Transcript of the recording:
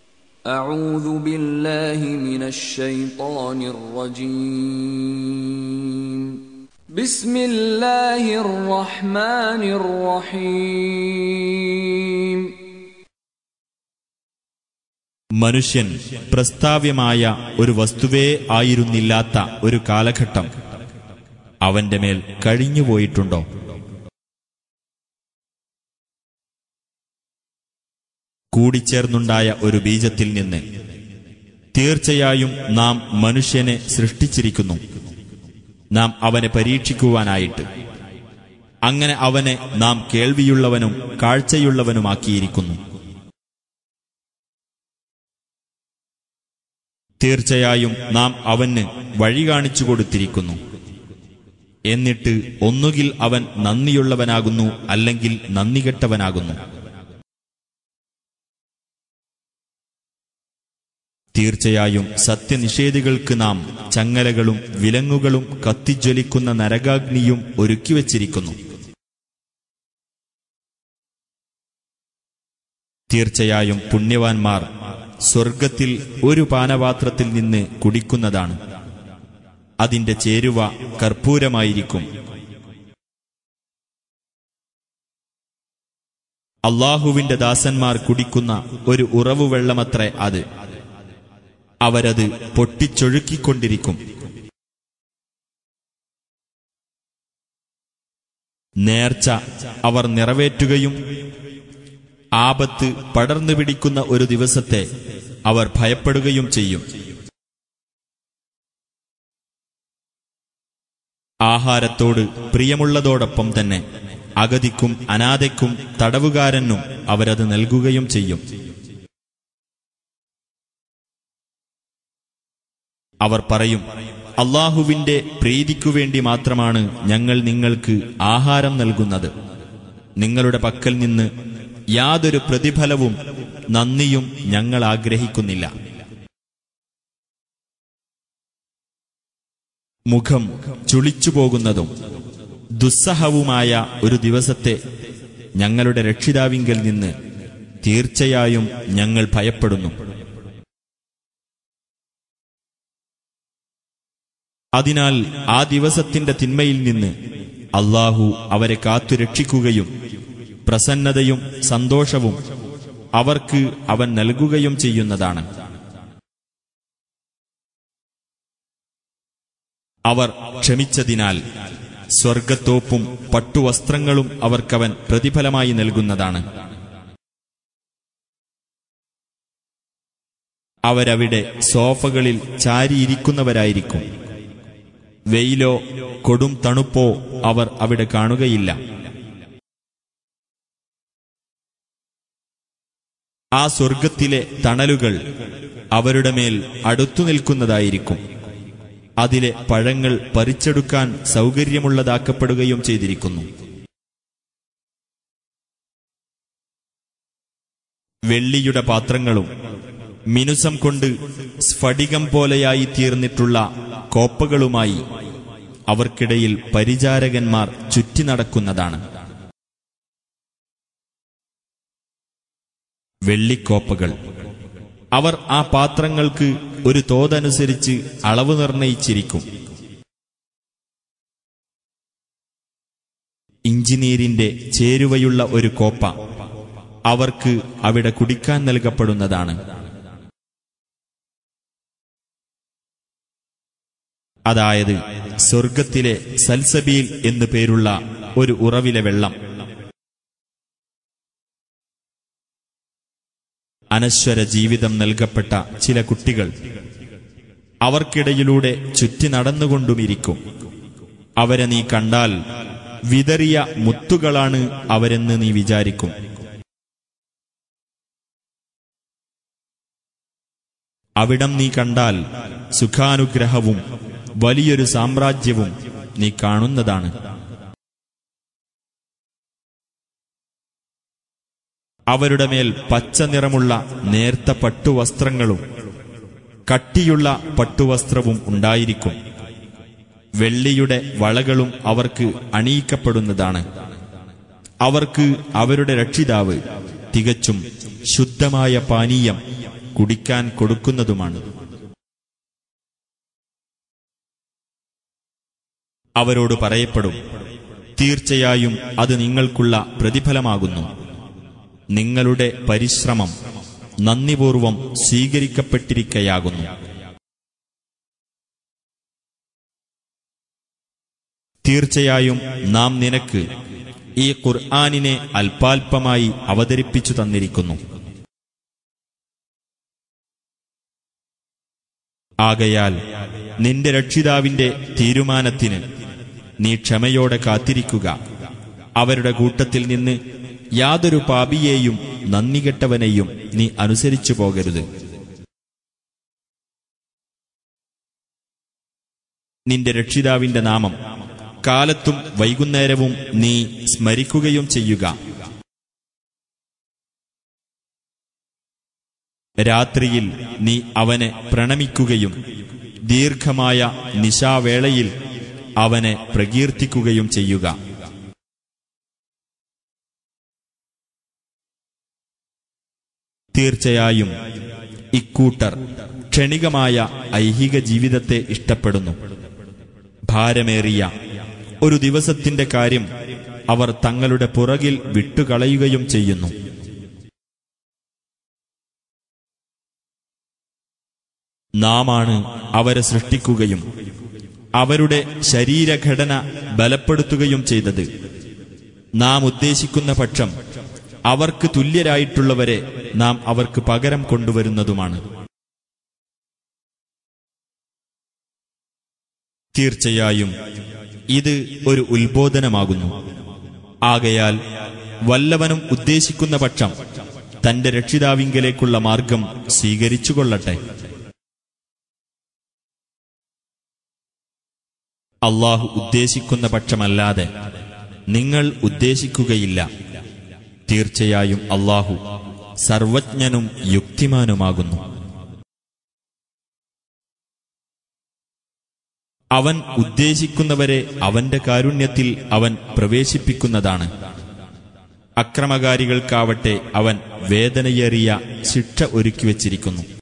أعوذ بالله من الشيطان الرجيم بسم الله الرحمن الرحيم മനുഷ്യൻ പ്രസ്താവ്യമായ ഒരു വസ്തുവേ ആയിരുന്നില്ലാത്ത ഒരു കാലഘട്ടം അവന്റെ മേൽ കഴിഞ്ഞുപോയിട്ടുണ്ടോ കൂടിച്ചേർന്നുണ്ടായ ഒരു ബീജത്തിൽ നിന്ന് തീർച്ചയായും നാം മനുഷ്യനെ സൃഷ്ടിച്ചിരിക്കുന്നു നാം അവനെ പരീക്ഷിക്കുവാനായിട്ട് അങ്ങനെ അവനെ നാം കേൾവിയുള്ളവനും കാഴ്ചയുള്ളവനുമാക്കിയിരിക്കുന്നു തീർച്ചയായും നാം അവന് വഴി കാണിച്ചു കൊടുത്തിരിക്കുന്നു എന്നിട്ട് ഒന്നുകിൽ അവൻ നന്ദിയുള്ളവനാകുന്നു അല്ലെങ്കിൽ നന്ദികെട്ടവനാകുന്നു തീർച്ചയായും സത്യനിഷേധികൾക്ക് നാം ചങ്ങലകളും വിലങ്ങുകളും കത്തിജ്വലിക്കുന്ന നരകാഗ്നിയും ഒരുക്കിവച്ചിരിക്കുന്നു തീർച്ചയായും പുണ്യവാൻമാർ സ്വർഗത്തിൽ ഒരു പാനപാത്രത്തിൽ നിന്ന് കുടിക്കുന്നതാണ് അതിന്റെ ചേരുവ കർപ്പൂരമായിരിക്കും അള്ളാഹുവിന്റെ ദാസന്മാർ കുടിക്കുന്ന ഒരു ഉറവു വെള്ളമത്രേ അത് അവരത് പൊട്ടിച്ചൊഴുക്കിക്കൊണ്ടിരിക്കും നേർച്ച അവർ നിറവേറ്റുകയും ആപത്ത് പടർന്നു പിടിക്കുന്ന ഒരു ദിവസത്തെ അവർ ഭയപ്പെടുകയും ചെയ്യും ആഹാരത്തോട് പ്രിയമുള്ളതോടൊപ്പം തന്നെ അഗതിക്കും അനാഥയ്ക്കും തടവുകാരനും അവരത് നൽകുകയും ചെയ്യും അവർ പറയും അള്ളാഹുവിന്റെ പ്രീതിക്കുവേണ്ടി മാത്രമാണ് ഞങ്ങൾ നിങ്ങൾക്ക് ആഹാരം നൽകുന്നത് നിങ്ങളുടെ പക്കൽ നിന്ന് യാതൊരു പ്രതിഫലവും നന്ദിയും ഞങ്ങൾ ആഗ്രഹിക്കുന്നില്ല മുഖം ചുളിച്ചുപോകുന്നതും ദുസ്സഹവുമായ ഒരു ദിവസത്തെ ഞങ്ങളുടെ രക്ഷിതാവിങ്കൽ നിന്ന് തീർച്ചയായും ഞങ്ങൾ ഭയപ്പെടുന്നു അതിനാൽ ആ ദിവസത്തിന്റെ തിന്മയിൽ നിന്ന് അള്ളാഹു അവരെ കാത്തുരക്ഷിക്കുകയും പ്രസന്നതയും സന്തോഷവും അവർക്ക് അവൻ നൽകുകയും ചെയ്യുന്നതാണ് അവർ ക്ഷമിച്ചതിനാൽ സ്വർഗത്തോപ്പും പട്ടുവസ്ത്രങ്ങളും അവർക്കവൻ പ്രതിഫലമായി നൽകുന്നതാണ് അവരവിടെ സോഫകളിൽ ചാരിയിരിക്കുന്നവരായിരിക്കും വെയിലോ കൊടും തണുപ്പോ അവർ അവിടെ കാണുകയില്ല ആ സ്വർഗത്തിലെ തണലുകൾ അവരുടെ മേൽ അടുത്തു നിൽക്കുന്നതായിരിക്കും അതിലെ പഴങ്ങൾ പറിച്ചെടുക്കാൻ സൗകര്യമുള്ളതാക്കപ്പെടുകയും ചെയ്തിരിക്കുന്നു വെള്ളിയുടെ പാത്രങ്ങളും മിനുസം കൊണ്ട് സ്ഫടികം പോലെയായി തീർന്നിട്ടുള്ള കോപ്പകളുമായി അവർക്കിടയിൽ പരിചാരകന്മാർ ചുറ്റി നടക്കുന്നതാണ് വെള്ളിക്കോപ്പകൾ അവർ ആ പാത്രങ്ങൾക്ക് ഒരു തോതനുസരിച്ച് അളവ് നിർണയിച്ചിരിക്കും ഇഞ്ചിനീരിന്റെ ചേരുവയുള്ള ഒരു കോപ്പ അവർക്ക് അവിടെ കുടിക്കാൻ നൽകപ്പെടുന്നതാണ് അതായത് സ്വർഗത്തിലെ സൽസബീൽ എന്നു പേരുള്ള ഒരു ഉറവിലെ വെള്ളം അനശ്വര ജീവിതം നൽകപ്പെട്ട ചില കുട്ടികൾ അവർക്കിടയിലൂടെ ചുറ്റി നടന്നുകൊണ്ടുമിരിക്കും അവരെ നീ കണ്ടാൽ വിതറിയ മുത്തുകളാണ് അവരെന്ന് നീ വിചാരിക്കും അവിടം നീ കണ്ടാൽ സുഖാനുഗ്രഹവും വലിയൊരു സാമ്രാജ്യവും നീ കാണുന്നതാണ് അവരുടെ മേൽ പച്ച നിറമുള്ള നേർത്ത പട്ടുവസ്ത്രങ്ങളും കട്ടിയുള്ള പട്ടുവസ്ത്രവും ഉണ്ടായിരിക്കും വെള്ളിയുടെ വളകളും അവർക്ക് അണിയിക്കപ്പെടുന്നതാണ് അവർക്ക് അവരുടെ രക്ഷിതാവ് തികച്ചും ശുദ്ധമായ പാനീയം കുടിക്കാൻ കൊടുക്കുന്നതുമാണ് അവരോട് പറയപ്പെടും തീർച്ചയായും അത് നിങ്ങൾക്കുള്ള പ്രതിഫലമാകുന്നു നിങ്ങളുടെ പരിശ്രമം നന്ദിപൂർവം സ്വീകരിക്കപ്പെട്ടിരിക്കയാകുന്നു തീർച്ചയായും നാം നിനക്ക് ഈ ഖുർആാനിനെ അല്പാൽപമായി അവതരിപ്പിച്ചു തന്നിരിക്കുന്നു ആകയാൽ നിന്റെ രക്ഷിതാവിന്റെ തീരുമാനത്തിന് നീ ക്ഷമയോടെ കാത്തിരിക്കുക അവരുടെ കൂട്ടത്തിൽ നിന്ന് യാതൊരു പാപിയെയും നന്ദികെട്ടവനെയും നീ അനുസരിച്ചു പോകരുത് നിന്റെ രക്ഷിതാവിന്റെ നാമം കാലത്തും വൈകുന്നേരവും നീ സ്മരിക്കുകയും ചെയ്യുക രാത്രിയിൽ നീ അവനെ പ്രണമിക്കുകയും ദീർഘമായ നിശാവേളയിൽ അവനെ പ്രകീർത്തിക്കുകയും ചെയ്യുക തീർച്ചയായും ഇക്കൂട്ടർ ക്ഷണികമായ ഐഹിക ജീവിതത്തെ ഇഷ്ടപ്പെടുന്നു ഭാരമേറിയ ഒരു ദിവസത്തിന്റെ കാര്യം അവർ തങ്ങളുടെ പുറകിൽ വിട്ടുകളയുകയും ചെയ്യുന്നു നാമാണ് അവരെ സൃഷ്ടിക്കുകയും അവരുടെ ശരീരഘടന ബലപ്പെടുത്തുകയും ചെയ്തത് നാം ഉദ്ദേശിക്കുന്ന പക്ഷം അവർക്ക് തുല്യരായിട്ടുള്ളവരെ നാം അവർക്ക് പകരം കൊണ്ടുവരുന്നതുമാണ് തീർച്ചയായും ഇത് ഒരു ഉത്ബോധനമാകുന്നു ആകയാൽ വല്ലവനും ഉദ്ദേശിക്കുന്ന പക്ഷം തന്റെ രക്ഷിതാവിങ്കലേക്കുള്ള മാർഗം സ്വീകരിച്ചുകൊള്ളട്ടെ അള്ളാഹു ഉദ്ദേശിക്കുന്ന പക്ഷമല്ലാതെ നിങ്ങൾ ഉദ്ദേശിക്കുകയില്ല തീർച്ചയായും അള്ളാഹു സർവജ്ഞനും യുക്തിമാനുമാകുന്നു അവൻ ഉദ്ദേശിക്കുന്നവരെ അവന്റെ കാരുണ്യത്തിൽ അവൻ പ്രവേശിപ്പിക്കുന്നതാണ് അക്രമകാരികൾക്കാവട്ടെ അവൻ വേദനയേറിയ ശിക്ഷ ഒരുക്കിവച്ചിരിക്കുന്നു